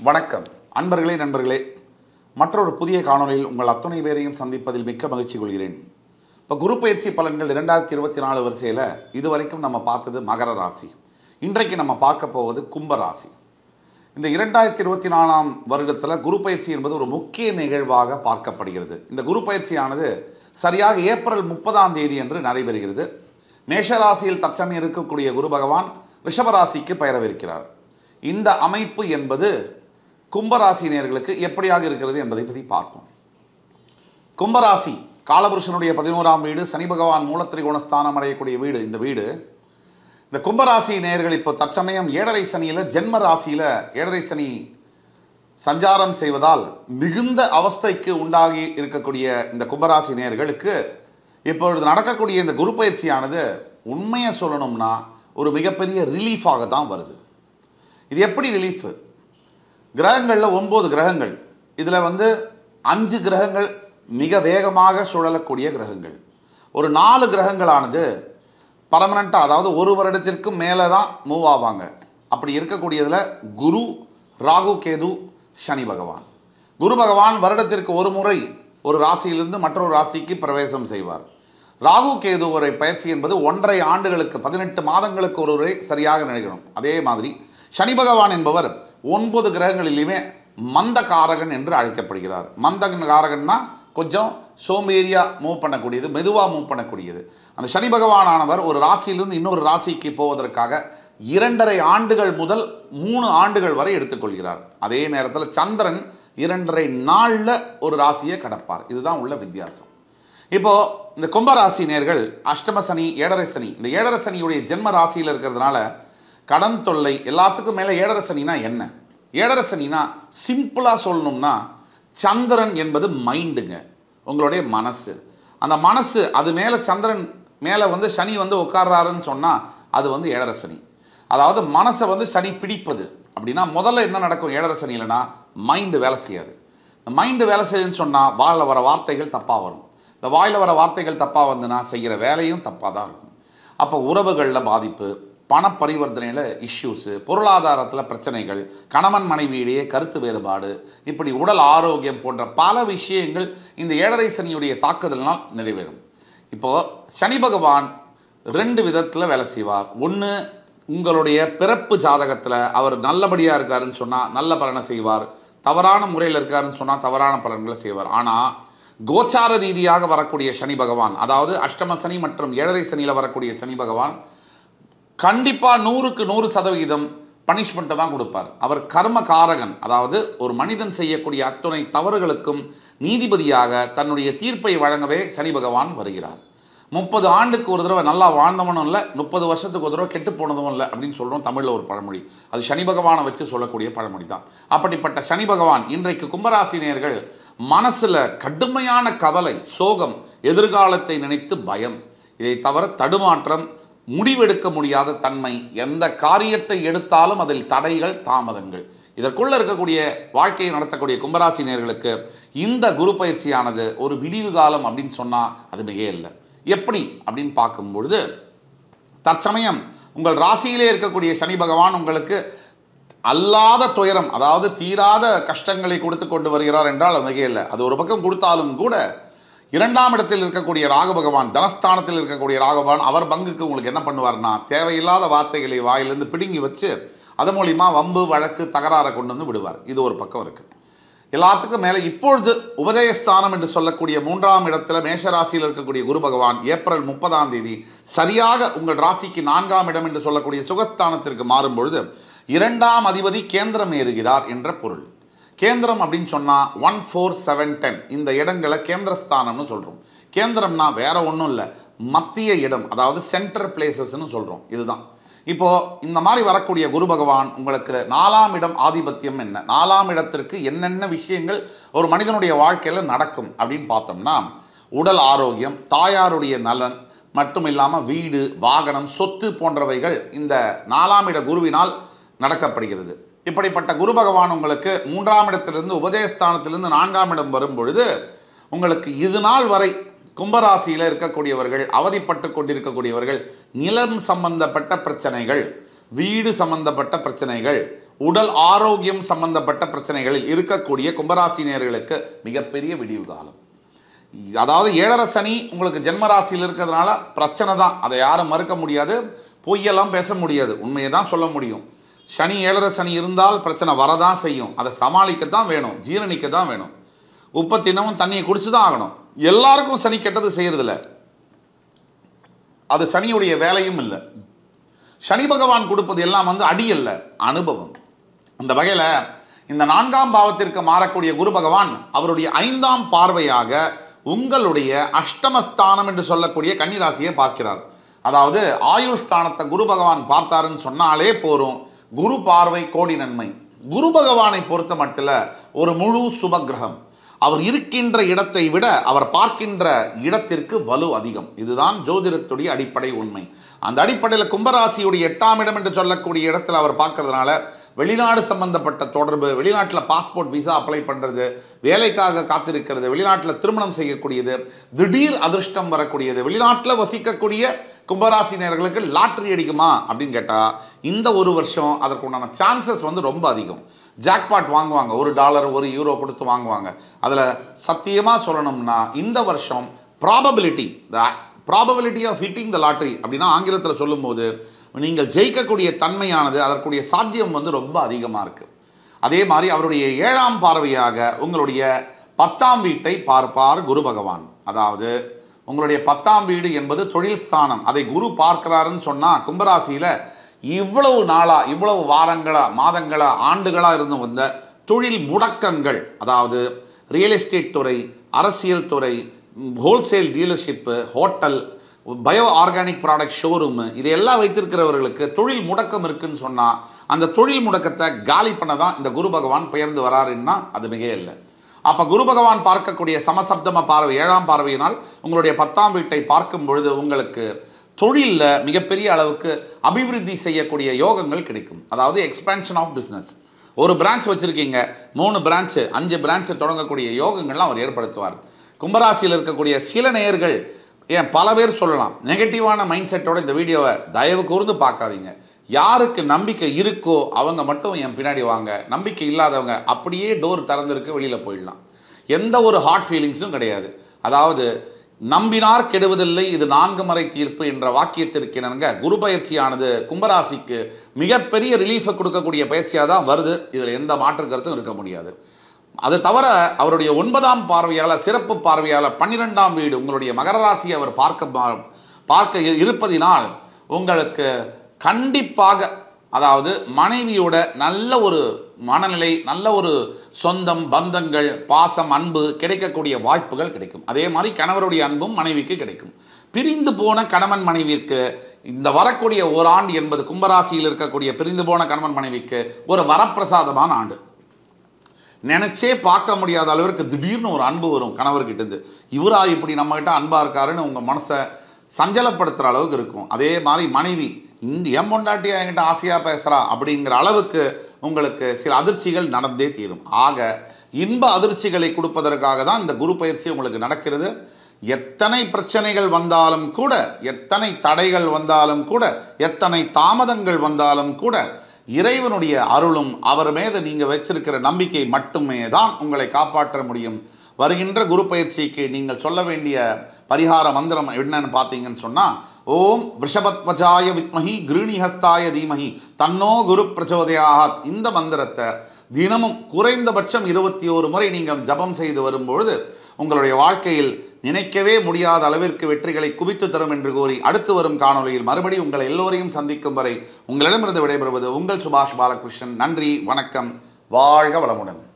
வணக்கம் அன்பர்களே நண்பர்களே மற்றொரு புதிய காணொளியில் உங்கள் அத்துணை பேரையும் சந்திப்பதில் மிக்க மகிழ்ச்சி கொள்கிறேன் இப்போ குரு பயிற்சி பலன்கள் இரண்டாயிரத்தி இருபத்தி நாலு வரிசையில் இதுவரைக்கும் நம்ம பார்த்தது மகர ராசி இன்றைக்கு நம்ம பார்க்க போவது கும்ப ராசி இந்த இரண்டாயிரத்தி இருபத்தி நாலாம் வருடத்தில் குரு பயிற்சி என்பது ஒரு முக்கிய நிகழ்வாக பார்க்கப்படுகிறது இந்த குரு பயிற்சியானது சரியாக ஏப்ரல் முப்பதாம் தேதி என்று நடைபெறுகிறது மேஷராசியில் தற்சமயம் இருக்கக்கூடிய குரு பகவான் ரிஷபராசிக்கு பெயரவிருக்கிறார் இந்த அமைப்பு என்பது கும்பராசினியர்களுக்கு எப்படியாக இருக்கிறது என்பதை பற்றி பார்ப்போம் கும்பராசி காலபுருஷனுடைய பதினோராம் வீடு சனி பகவான் மூலத்திரிகோணஸ்தானம் அடையக்கூடிய வீடு இந்த வீடு இந்த கும்பராசி நேயர்கள் இப்போ தற்சமயம் ஏழரை சனியில் ஜென்ம ராசியில் ஏழரை சனி சஞ்சாரம் செய்வதால் மிகுந்த அவஸ்தைக்கு உண்டாகி இருக்கக்கூடிய இந்த கும்பராசி நேயர்களுக்கு இப்பொழுது நடக்கக்கூடிய இந்த குரு பயிற்சியானது உண்மையை சொல்லணும்னா ஒரு மிகப்பெரிய ரிலீஃபாக தான் வருது இது எப்படி ரிலீஃப் கிரகங்களில் ஒன்பது கிரகங்கள் இதில் வந்து அஞ்சு கிரகங்கள் மிக வேகமாக சுழலக்கூடிய கிரகங்கள் ஒரு நாலு கிரகங்களானது பர்மனண்ட்டாக அதாவது ஒரு வருடத்திற்கு மேலே தான் மூவ் ஆவாங்க அப்படி இருக்கக்கூடியதில் குரு ராகு கேது சனி பகவான் குரு பகவான் வருடத்திற்கு ஒரு முறை ஒரு ராசியிலிருந்து மற்றொரு ராசிக்கு பிரவேசம் செய்வார் ராகு கேது ஒரு பயிற்சி என்பது ஒன்றரை ஆண்டுகளுக்கு பதினெட்டு மாதங்களுக்கு ஒரு முறை சரியாக நிகழும் அதே மாதிரி சனி பகவான் என்பவர் ஒன்பது கிரகங்களிலுமே மந்த காரகன் என்று அழைக்கப்படுகிறார் மந்த காரகன்னா கொஞ்சம் சோம்பேறியா மூவ் பண்ணக்கூடியது மெதுவாக மூவ் பண்ணக்கூடியது அந்த சனி பகவானானவர் ஒரு ராசியிலிருந்து இன்னொரு ராசிக்கு போவதற்காக இரண்டரை ஆண்டுகள் முதல் மூணு ஆண்டுகள் வரை எடுத்துக்கொள்கிறார் அதே நேரத்தில் சந்திரன் இரண்டரை நாளில் ஒரு ராசியை கடப்பார் இதுதான் உள்ள வித்தியாசம் இப்போ இந்த கும்பராசி நேர்கள் அஷ்டம சனி ஏழரை சனி இந்த ஏழரை சனியுடைய ஜென்ம ராசியில் இருக்கிறதுனால கடன் தொல்லை எல்லாத்துக்கும் மேலே ஏழரை சனினா என்ன ஏழரை சனினா சிம்பிளாக சொல்லணும்னா சந்திரன் என்பது மைண்டுங்க உங்களுடைய மனசு அந்த மனசு அது மேலே சந்திரன் மேலே வந்து சனி வந்து உட்கார்றாருன்னு சொன்னால் அது வந்து ஏழரை சனி அதாவது மனசை வந்து சனி பிடிப்பது அப்படின்னா முதல்ல என்ன நடக்கும் ஏழரை சனியிலனா மைண்டு வேலை செய்யாது இந்த மைண்டு வேலை செய்யுதுன்னு சொன்னால் வாயில் வர வார்த்தைகள் தப்பாக வரும் இந்த வாயில் வர வார்த்தைகள் தப்பாக வந்துன்னா செய்கிற வேலையும் தப்பாக தான் இருக்கும் அப்போ உறவுகளில் பாதிப்பு பண பரிவர்த்தனையில் இஷ்யூஸு பொருளாதாரத்தில் பிரச்சனைகள் கணவன் மனைவியிடையே கருத்து வேறுபாடு இப்படி உடல் ஆரோக்கியம் போன்ற பல விஷயங்கள் இந்த ஏழரை சனியுடைய தாக்குதலினால் நிறைவேறும் இப்போது சனி பகவான் ரெண்டு விதத்தில் வேலை செய்வார் ஒன்று உங்களுடைய பிறப்பு ஜாதகத்தில் அவர் நல்லபடியாக இருக்காருன்னு சொன்னால் நல்ல பலனை செய்வார் தவறான முறையில் இருக்காருன்னு சொன்னால் தவறான பலன்களை செய்வார் ஆனால் கோச்சார ரீதியாக வரக்கூடிய சனி பகவான் அதாவது அஷ்டம சனி மற்றும் ஏழரை சனியில் வரக்கூடிய சனி பகவான் கண்டிப்பாக நூறுக்கு நூறு சதவிகிதம் பனிஷ்மெண்ட்டை தான் கொடுப்பார் அவர் கர்ம காரகன் அதாவது ஒரு மனிதன் செய்யக்கூடிய அத்துணை தவறுகளுக்கும் நீதிபதியாக தன்னுடைய தீர்ப்பை வழங்கவே சனி பகவான் வருகிறார் முப்பது ஆண்டுக்கு ஒரு தடவை நல்லா வாழ்ந்தவனும் இல்லை முப்பது வருஷத்துக்கு ஒரு தடவை கெட்டு போனதும் இல்லை அப்படின்னு சொல்கிறோம் தமிழில் ஒரு பழமொழி அது சனி பகவானை வச்சு சொல்லக்கூடிய பழமொழி தான் அப்படிப்பட்ட சனி பகவான் இன்றைக்கு கும்பராசினியர்கள் மனசில் கடுமையான கவலை சோகம் எதிர்காலத்தை நினைத்து பயம் இதை தவிர தடுமாற்றம் முடிவெடுக்க முடியாத தன்மை எந்த காரியத்தை எடுத்தாலும் அதில் தடைகள் தாமதங்கள் இதற்குள்ள இருக்கக்கூடிய வாழ்க்கையை நடத்தக்கூடிய கும்பராசினியர்களுக்கு இந்த குரு பயிற்சியானது ஒரு விடிவு காலம் அப்படின்னு சொன்னால் அது மிக இல்லை எப்படி அப்படின்னு பார்க்கும் பொழுது தற்சமயம் உங்கள் ராசியிலே இருக்கக்கூடிய சனி பகவான் உங்களுக்கு அல்லாத துயரம் அதாவது தீராத கஷ்டங்களை கொடுத்து கொண்டு வருகிறார் என்றால் அது மிக இல்லை அது ஒரு பக்கம் கொடுத்தாலும் கூட இரண்டாம் இடத்தில் இருக்கக்கூடிய ராகு பகவான் தனஸ்தானத்தில் இருக்கக்கூடிய ராகவான் அவர் பங்குக்கு உங்களுக்கு என்ன பண்ணுவார்னா தேவையில்லாத வார்த்தைகளை வாயிலிருந்து பிடுங்கி வச்சு அது மூலிமா வம்பு வழக்கு தகராறை கொண்டு வந்து விடுவார் இது ஒரு பக்கம் இருக்குது எல்லாத்துக்கும் மேலே இப்பொழுது உபஜயஸ்தானம் என்று சொல்லக்கூடிய மூன்றாம் இடத்துல மேஷராசியில் இருக்கக்கூடிய குரு பகவான் ஏப்ரல் முப்பதாம் தேதி சரியாக உங்கள் ராசிக்கு நான்காம் இடம் என்று சொல்லக்கூடிய சுகஸ்தானத்திற்கு மாறும் பொழுது இரண்டாம் அதிபதி கேந்திரம் ஏறுகிறார் என்ற பொருள் கேந்திரம் அப்படின்னு சொன்னால் ஒன் ஃபோர் செவன் டென் இந்த இடங்களை கேந்திரஸ்தானம்னு சொல்கிறோம் கேந்திரம்னா வேற ஒன்றும் இல்லை மத்திய இடம் அதாவது சென்டர் பிளேசஸ்னு சொல்கிறோம் இதுதான் இப்போ இந்த மாதிரி வரக்கூடிய குரு பகவான் உங்களுக்கு நாலாம் இடம் ஆதிபத்தியம் என்ன நாலாம் இடத்திற்கு என்னென்ன விஷயங்கள் ஒரு மனிதனுடைய வாழ்க்கையில் நடக்கும் அப்படின்னு பார்த்தோம்னா உடல் ஆரோக்கியம் தாயாருடைய நலன் மட்டும் இல்லாமல் வீடு வாகனம் சொத்து போன்றவைகள் இந்த நாலாம் இட குருவினால் நடக்கப்படுகிறது இப்படிப்பட்ட குரு பகவான் உங்களுக்கு மூன்றாம் இடத்திலிருந்து உபஜயஸ்தானத்திலிருந்து நான்காம் இடம் வரும் பொழுது உங்களுக்கு இது நாள் வரை கும்பராசியில் இருக்கக்கூடியவர்கள் அவதிப்பட்டு கொண்டிருக்கக்கூடியவர்கள் நிலம் சம்பந்தப்பட்ட பிரச்சனைகள் வீடு சம்பந்தப்பட்ட பிரச்சனைகள் உடல் ஆரோக்கியம் சம்பந்தப்பட்ட பிரச்சனைகளில் இருக்கக்கூடிய கும்பராசினியர்களுக்கு மிகப்பெரிய விடிவு காலம் அதாவது ஏழரை சனி உங்களுக்கு ஜென்மராசியில் இருக்கிறதுனால பிரச்சனை தான் அதை யாரும் மறுக்க முடியாது பொய்யெல்லாம் பேச முடியாது உண்மையை தான் சொல்ல முடியும் சனி ஏழரை சனி இருந்தால் பிரச்சனை வரதான் செய்யும் அதை சமாளிக்க தான் வேணும் ஜீரணிக்க தான் வேணும் உப்பை தினமும் தண்ணியை குடிச்சு தான் ஆகணும் எல்லாருக்கும் சனி கெட்டது செய்யறதில்ல அது சனியுடைய வேலையும் இல்லை சனி பகவான் கொடுப்பது எல்லாம் வந்து அடி அல்ல அனுபவம் அந்த வகையில் இந்த நான்காம் பாவத்திற்கு மாறக்கூடிய குரு பகவான் அவருடைய ஐந்தாம் பார்வையாக உங்களுடைய அஷ்டமஸ்தானம் என்று சொல்லக்கூடிய கன்னிராசியை பார்க்கிறார் அதாவது ஆயுள் ஸ்தானத்தை குரு பகவான் பார்த்தாருன்னு சொன்னாலே போரும் குரு பார்வை கோடி நன்மை குரு பகவானை பொறுத்த மட்டில் ஒரு முழு சுபகிரகம் அவர் இருக்கின்ற இடத்தை விட அவர் பார்க்கின்ற இடத்திற்கு வலு அதிகம் இதுதான் ஜோதிடத்துடைய அடிப்படை உண்மை அந்த அடிப்படையில் கும்பராசியுடைய எட்டாம் இடம் என்று சொல்லக்கூடிய இடத்துல அவர் பார்க்கறதுனால வெளிநாடு சம்பந்தப்பட்ட தொடர்பு வெளிநாட்டில் பாஸ்போர்ட் விசா அப்ளை பண்ணுறது வேலைக்காக காத்திருக்கிறது வெளிநாட்டில் திருமணம் செய்யக்கூடியது திடீர் அதிர்ஷ்டம் வரக்கூடியது வெளிநாட்டில் வசிக்கக்கூடிய கும்பராசினியர்களுக்கு லாட்ரி அடிக்குமா அப்படின்னு கேட்டால் இந்த ஒரு வருஷம் அதற்கு உண்டான சான்சஸ் வந்து ரொம்ப அதிகம் ஜாக்பாட் வாங்குவாங்க ஒரு டாலர் ஒரு யூரோ கொடுத்து வாங்குவாங்க அதில் சத்தியமாக சொல்லணும்னா இந்த வருஷம் probability the probability of hitting the lottery அப்படின்னா ஆங்கிலத்தில் சொல்லும்போது நீங்கள் ஜெயிக்கக்கூடிய தன்மையானது அதற்குரிய சாத்தியம் வந்து ரொம்ப அதிகமாக இருக்குது அதே மாதிரி அவருடைய ஏழாம் பார்வையாக உங்களுடைய பத்தாம் வீட்டை பார்ப்பார் குரு பகவான் அதாவது உங்களுடைய பத்தாம் வீடு என்பது தொழில் ஸ்தானம் அதை குரு பார்க்கிறாருன்னு சொன்னால் கும்பராசியில் இவ்வளவு நாளா இவ்வளவு வாரங்களா மாதங்களா ஆண்டுகளா இருந்து வந்த தொழில் முடக்கங்கள் அதாவது ரியல் எஸ்டேட் துறை அரசியல் துறை wholesale dealership hotel bio organic product showroom இதையெல்லாம் வைத்திருக்கிறவர்களுக்கு தொழில் முடக்கம் இருக்குன்னு சொன்னால் அந்த தொழில் முடக்கத்தை காலி பண்ண தான் இந்த குரு பகவான் பெயர்ந்து வராருன்னா அது மிக இல்லை அப்போ குரு பகவான் பார்க்கக்கூடிய சமசப்தம பார்வை ஏழாம் பார்வையினால் உங்களுடைய பத்தாம் வீட்டை பார்க்கும் பொழுது உங்களுக்கு தொழிலில் மிகப்பெரிய அளவுக்கு அபிவிருத்தி செய்யக்கூடிய யோகங்கள் கிடைக்கும் அதாவது எக்ஸ்பேன்ஷன் ஆஃப் பிஸ்னஸ் ஒரு பிரான்ச் வச்சுருக்கீங்க மூணு பிரான்ச்சு அஞ்சு பிரான்ச்சு தொடங்கக்கூடிய யோகங்கள்லாம் அவர் ஏற்படுத்துவார் கும்பராசியில் இருக்கக்கூடிய சில நேயர்கள் ஏன் பல பேர் சொல்லலாம் நெகட்டிவான மைண்ட் செட்டோட இந்த வீடியோவை தயவு கூர்ந்து பார்க்காதீங்க யாருக்கு நம்பிக்கை இருக்கோ அவங்க மட்டும் என் பின்னாடி வாங்க நம்பிக்கை இல்லாதவங்க அப்படியே டோர் திறந்திருக்கு வெளியில் போயிடலாம் எந்த ஒரு ஹார்ட் ஃபீலிங்ஸும் கிடையாது அதாவது நம்பினார் கெடுவதில்லை இது நான்கு மறை தீர்ப்பு என்ற வாக்கியத்திற்கு இணங்க குரு பயிற்சியானது கும்பராசிக்கு மிகப்பெரிய ரிலீஃபை கொடுக்கக்கூடிய பயிற்சியாக தான் வருது இதில் எந்த மாற்று கருத்தும் இருக்க முடியாது அது தவிர அவருடைய ஒன்பதாம் பார்வையால் சிறப்பு பார்வையால் பன்னிரெண்டாம் வீடு உங்களுடைய மகர ராசியை அவர் பார்க்க பார்க்க இ- இருப்பதினால் உங்களுக்கு கண்டிப்பாக அதாவது மனைவியோட நல்ல ஒரு மனநிலை நல்ல ஒரு சொந்தம் பந்தங்கள் பாசம் அன்பு கிடைக்கக்கூடிய வாய்ப்புகள் கிடைக்கும் அதே மாதிரி கணவருடைய அன்பும் மனைவிக்கு கிடைக்கும் பிரிந்து போன கணவன் மனைவிற்கு இந்த வரக்கூடிய ஓராண்டு என்பது கும்பராசியில் இருக்கக்கூடிய பிரிந்து போன கணவன் மனைவிக்கு ஒரு வரப்பிரசாதமான ஆண்டு நினைச்சே பார்க்க முடியாத அளவிற்கு திடீர்னு ஒரு அன்பு வரும் கணவர்கிட்டேருந்து இவரா இப்படி நம்மகிட்ட அன்பா இருக்காருன்னு உங்கள் மனசை சஞ்சலப்படுத்துகிற அளவுக்கு இருக்கும் அதே மாதிரி மனைவி இந்த என் பொண்டாட்டியா என்கிட்ட ஆசையாக பேசுகிறா அப்படிங்கிற அளவுக்கு உங்களுக்கு சில அதிர்ச்சிகள் நடந்தே தீரும் ஆக இன்ப அதிர்ச்சிகளை கொடுப்பதற்காக தான் இந்த குரு பயிற்சி உங்களுக்கு நடக்கிறது எத்தனை பிரச்சனைகள் வந்தாலும் கூட எத்தனை தடைகள் வந்தாலும் கூட எத்தனை தாமதங்கள் வந்தாலும் கூட இறைவனுடைய அருளும் அவர் மீது நீங்கள் வச்சிருக்கிற நம்பிக்கை மட்டுமே தான் உங்களை காப்பாற்ற முடியும் வருகின்ற குரு பயிற்சிக்கு நீங்கள் சொல்ல வேண்டிய பரிகார மந்திரம் என்னன்னு பார்த்தீங்கன்னு சொன்னால் ஓம் விஷபத்வஜாய வித்மஹி கிருணிஹஸ்தாய தீமஹி தன்னோ குரு பிரச்சோதயாத் இந்த மந்திரத்தை தினமும் குறைந்தபட்சம் இருபத்தி ஒரு முறை நீங்கள் ஜபம் செய்து வரும்பொழுது உங்களுடைய வாழ்க்கையில் நினைக்கவே முடியாத அளவிற்கு வெற்றிகளை குவித்து தரும் என்று கூறி அடுத்து வரும் காணொளியில் மறுபடி உங்களை எல்லோரையும் சந்திக்கும் வரை உங்களிடமிருந்து விடைபெறுவது உங்கள் சுபாஷ் பாலகிருஷ்ணன் நன்றி வணக்கம் வாழ்க வளமுடன்